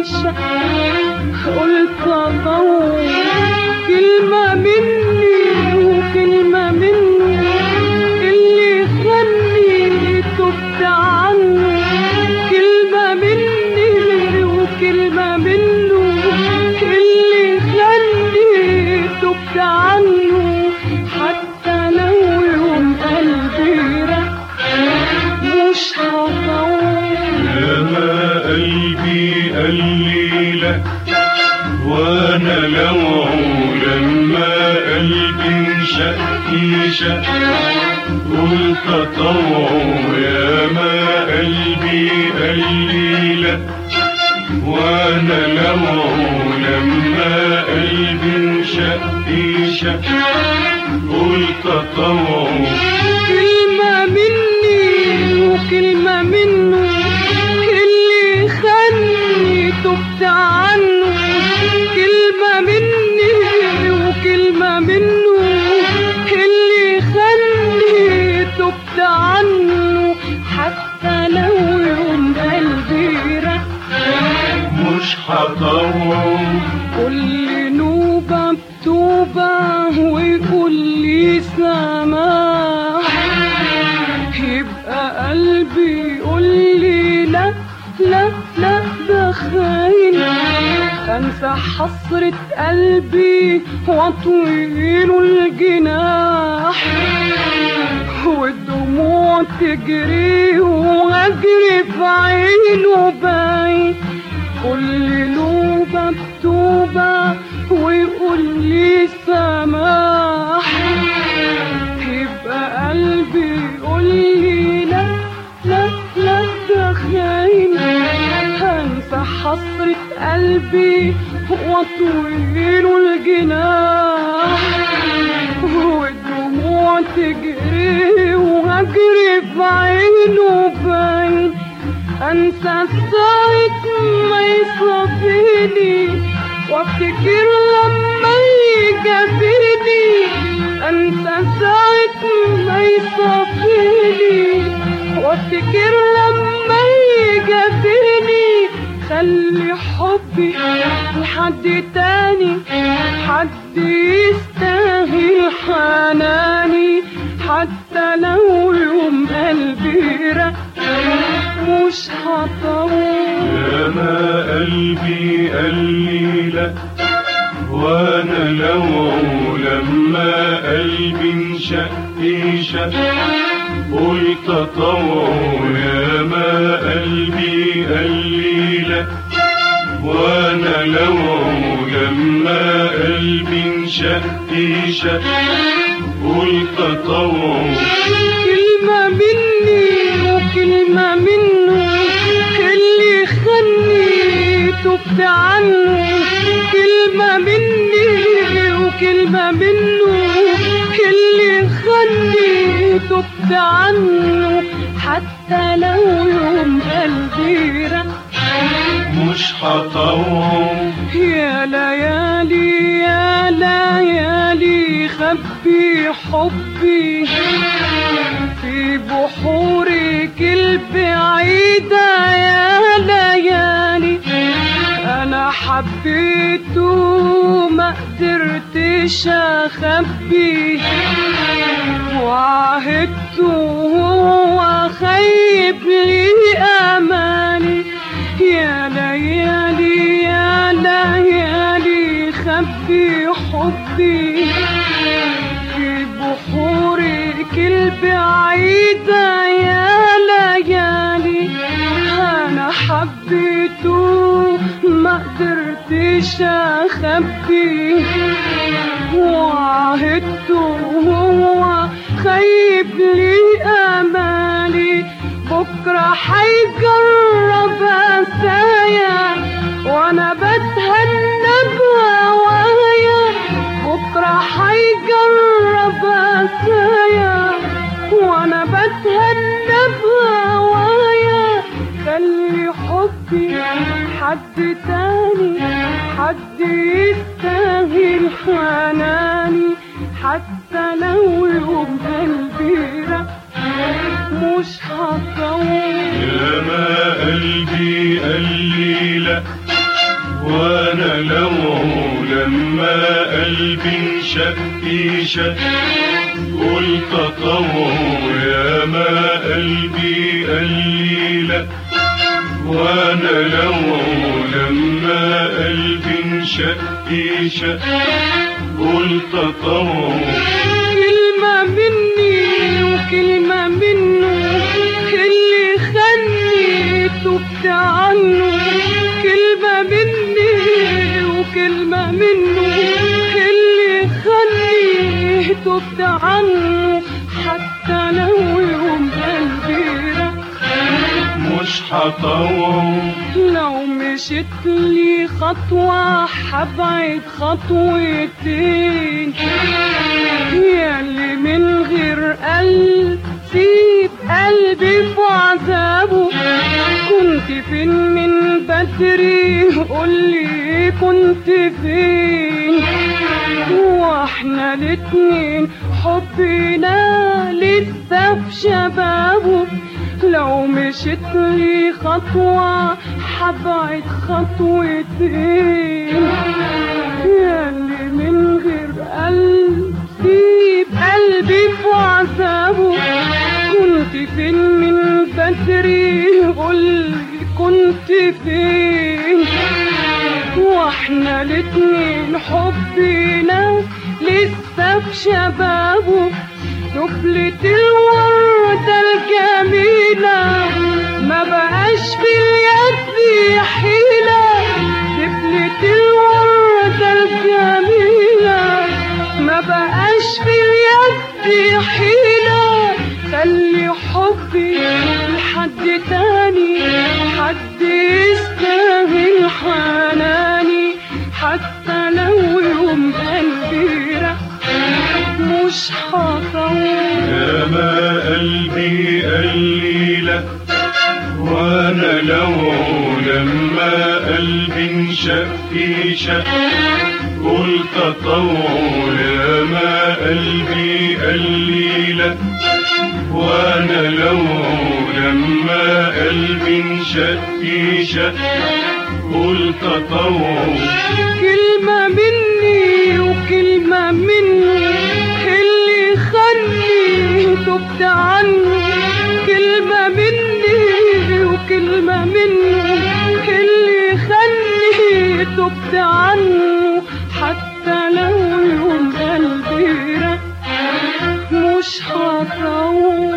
شق قلت اطول كلمة مني وكلمة منه اللي خلني تبت عنه كلمة مني وكلمة منه اللي خلني تبت عنه حتى لو يوم قلبي رق مش هطول ياما قلبي قال لي لا وانا لو لما قلبي انشق انشق قلت طوع ياما قلبي قال لي لا وانا لو لما قلبي انشق انشق قلت طوع كلمة مني وكلمة منه اللي خلني تبت عنه كلمة مني وكلمة منه اللي خلني تبت عنه حتى لو يوم قلبي رق مش هطول كل نوبة بتوبة وكل سماح يبقى قلبي يقول لي لا لا لا ده خاين انسى حسرة قلبي واطويله الجناح والدموع تجري واجري في عينه باين كل نوبة بتوبة ويقول لي سماح يبقى قلبي يقول لي لا لا لا ده خاين هنسى حسرة قلبي واطويله الجناح والدموع تجري وهجري في عينه باين انسى ساعة ما يصافيني وافتكر لما يجابرني انسى ساعة ما يصافيني وافتكر لما يجابرني خلي حبي لحد تاني حد يستاهل حناني حتى لو يوم قلبي رق مش هطول ياما قلبي قال لي لا وانا لو لما قلبي انشق انشق قلت طوع ياما قلبي قال لي لا وانا لو لما قلبي انشق انشق قلت طوع كلمة مني وكلمة منه اللي خلني تبت عنه كلمة مني وكلمة منه اللي خلني تبت عنه حتى لو يوم قلبي رق مش هطول يا ليالي يا ليالي خبي حبي في بحورك البعيدة يا ليالي أنا حبيته ما قدرتش أخبي وعهدته هو خيب لي أماني يا ليالي يا ليالي خبي حبي في بحورك البعيدة يا ليالي أنا حبيته ما قدرتش أخبي وعهدته هو خيب لي أمالي بكرة حيجرب أسايا وأنا بتهنى بهوايا بكرة حيجرب أسايا وأنا بتهنى بهوايا خلي حبي حد تاني حد يستاهل حناني حتى لو يوم قلبي رق مش هطول ياما قلبي قال لي لا وانا لو لما قلبي انشق شق قلت اطوع يا ما قلبي قال لي لا وانا لو لما قلبي انشق شق قلت اطوع كلمة مني وكلمة منه اللي خلني تبت عنه كلمة مني وكلمة منه اللي خلني تبت عنه حتى لو يوم قلبي رق مش هطوع لو مشيت لي خطوة حبعد خطوتين ياللي من غير قلب سيب قلبي في عذابه كنت فين من بدري قولي كنت فين واحنا الاتنين حبنا لسه في شبابه لو مشيت لي خطوة حبعد خطوتين ياللي من غير قلب سيب قلبي في عذابه كنت فين من بدري قولي كنت فين واحنا الاتنين حبنا لسه في شبابه دبلة الوردة الجميلة ما بقاش في اليد حيلة دبلة الوردة الجميلة ما بقاش في اليد حيلة خلي حبي لحد تاني حد يستاهل حناني حتى لو يوم قلبي رق مش هطول يا ما قلبي قال لي لا وانا لو لما قلبي انشق شق قلت اطوع يا ما قلبي قال لي لا وانا لو لما قلبي انشق شق قلت اطوع كلمة مني وكلمة مني اللي خلني تبت عنه كلمة مني وكلمة مني اللي خلني تبت عنه حتى لو يوم قلبي رق مش هطول